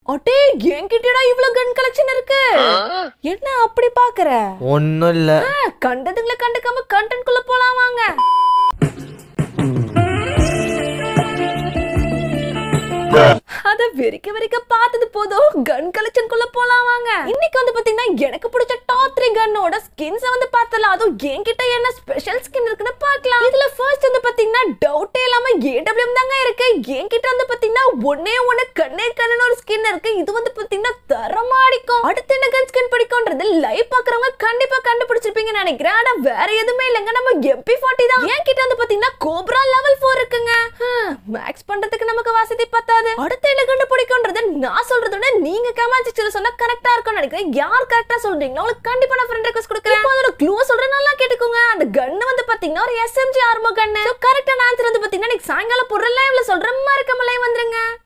அட்டே என்கிட்டடா இவ்ளோ கன் கலெக்ஷன் இருக்கு என்ன அப்படி பாக்குற ஒன்றும் இல்லை ஆ, கண்டதுங்களை கண்டுக்காம கண்டென்ட் குள்ள போலாம் வாங்க அத வெறிக்க வெறிக்க பார்த்தது போதும் கன் கலெக்ஷன் குள்ள போலாம் வாங்க இன்னைக்கு வந்து பாத்தீங்கன்னா எனக்கு பிடிச்ச டாப் த்ரீ கன்னோட ஸ்கின்ஸ் வந்து பார்த்தலாம் அதுவும் என்கிட்ட என்ன ஸ்பெஷல் ஸ்கின் இருக்குன்னு பார்க்கலாம் இதுல ஃபர்ஸ்ட் வந்து பாத்தீங்கன்னா டவுட்டே இல்லாம ஏடபிள்யூஎம் தாங்க இருக்கு என்கிட்ட வந்து பாத்தீங்கன்னா ஒன்னே ஒண்ணு கண்ணே கண்ணுன்னு ஒரு ஸ்கின் இருக்கு இது வந்து பாத்தீங்கன்னா தரமா அடிக்கும் அடுத்து என்ன கன் ஸ்கின் பிடிக்கும்ன்றது லைவ் பாக்குறவங்க கண்டிப்பா கண்டுபிடிச்சிருப்பீங்கன்னு நினைக்கிறேன் ஆனா வேற எதுவுமே இல்லைங்க நம்ம எம்பி ஃபார்ட்டி தான் என்கிட்ட வந்து பாத்தீங்கன்னா கோப்ரா லெவல் ஃபோர் இருக்குங்க மேக்ஸ் பண்றதுக்கு நமக்கு வசதி பத்தாது அடுத்த என்ன கண்டுபிடிக்கும்ன்றது நான் சொல்றத விட நீங்க கமெண்ட் செக்ஷன்ல சொன்னா கரெக்டா இருக்கும்னு நினைக்கிறேன் யார் கரெக்டா சொல்றீங்களோ உங்களுக்கு கண்டிப்பா நான் ஃப்ரெண்ட் ரெக்வஸ்ட் கொடுக்குறேன் இப்போ அதோட க்ளூ சொல்றேன் நல்லா கேட்டுக்கோங்க அந்த கன்னு வந்து பாத்தீங்கன்னா ஒரு எஸ்எம்ஜி ஆர்மோ கன்னு கரெக்டான ஆன்சர் வந்து பாத்தீங்கன்னா இன்னைக்கு சாயங்காலம் போடுற லைவ்ல சொல்றேன் மறக்காம லைவ் வந்துருங்க